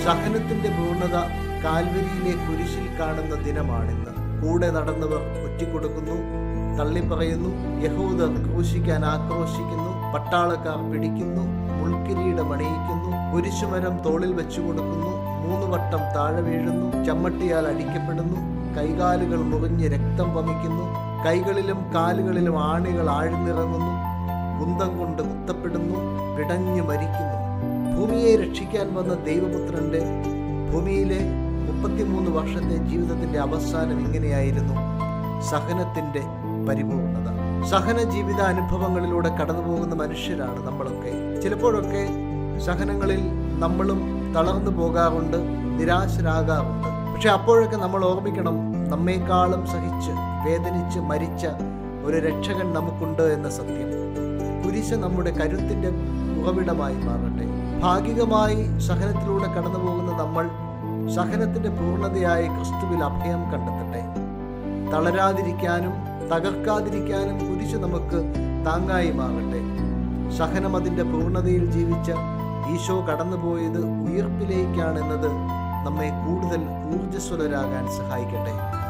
സഹനത്തിന്റെ പൂർണ്ണത കാൽവരിയിലെ കുരിശിൽ കാണുന്ന ദിനമാണിന്ന് കൂടെ നടന്നവർ ഒറ്റിക്കൊടുക്കുന്നു തള്ളിപ്പറയുന്നു യഹൂദർ ക്രൂശിക്കാൻ ആക്രോശിക്കുന്നു പട്ടാളക്കാർ പിടിക്കുന്നു മുൾക്കിരീടം അണിയിക്കുന്നു കുരിശുമരം തോളിൽ വെച്ചു കൊടുക്കുന്നു മൂന്ന് വട്ടം താഴെ വീഴുന്നു ചമ്മട്ടിയാൽ അടിക്കപ്പെടുന്നു കൈകാലുകൾ മുറിഞ്ഞ് രക്തം വമിക്കുന്നു കൈകളിലും കാലുകളിലും ആണികൾ ആഴ്ന്നിറങ്ങുന്നു കുന്തം കൊണ്ട് കുത്തപ്പെടുന്നു പിടഞ്ഞു മരിക്കുന്നു ഭൂമിയെ രക്ഷിക്കാൻ വന്ന ദൈവപുത്രന്റെ ഭൂമിയിലെ മുപ്പത്തിമൂന്ന് വർഷത്തെ ജീവിതത്തിന്റെ അവസാനം ഇങ്ങനെയായിരുന്നു സഹനത്തിന്റെ പരിപൂർണത സഹന ജീവിത അനുഭവങ്ങളിലൂടെ കടന്നു പോകുന്ന മനുഷ്യരാണ് നമ്മളൊക്കെ ചിലപ്പോഴൊക്കെ സഹനങ്ങളിൽ നമ്മളും തളർന്നു പോകാറുണ്ട് നിരാശരാകാറുണ്ട് പക്ഷെ അപ്പോഴൊക്കെ നമ്മൾ ഓർമ്മിക്കണം നമ്മേക്കാളും സഹിച്ച് വേദനിച്ച് മരിച്ച ഒരു രക്ഷകൻ നമുക്കുണ്ട് എന്ന സത്യം കുരിശ് നമ്മുടെ കരുത്തിന്റെ ഉറവിടമായി മാറട്ടെ ഭാഗികമായി സഹനത്തിലൂടെ കടന്നു പോകുന്ന നമ്മൾ സഹനത്തിന്റെ പൂർണ്ണതയായ ക്രിസ്തുവിൽ അഭയം കണ്ടെത്തട്ടെ തളരാതിരിക്കാനും തകർക്കാതിരിക്കാനും കുരിശ് നമുക്ക് താങ്ങായി മാറട്ടെ സഹനം അതിന്റെ പൂർണ്ണതയിൽ ജീവിച്ച ഈശോ കടന്നുപോയത് ഉയർപ്പിലേക്കാണെന്നത് നമ്മെ കൂടുതൽ ഊർജ്ജസ്വലരാകാൻ സഹായിക്കട്ടെ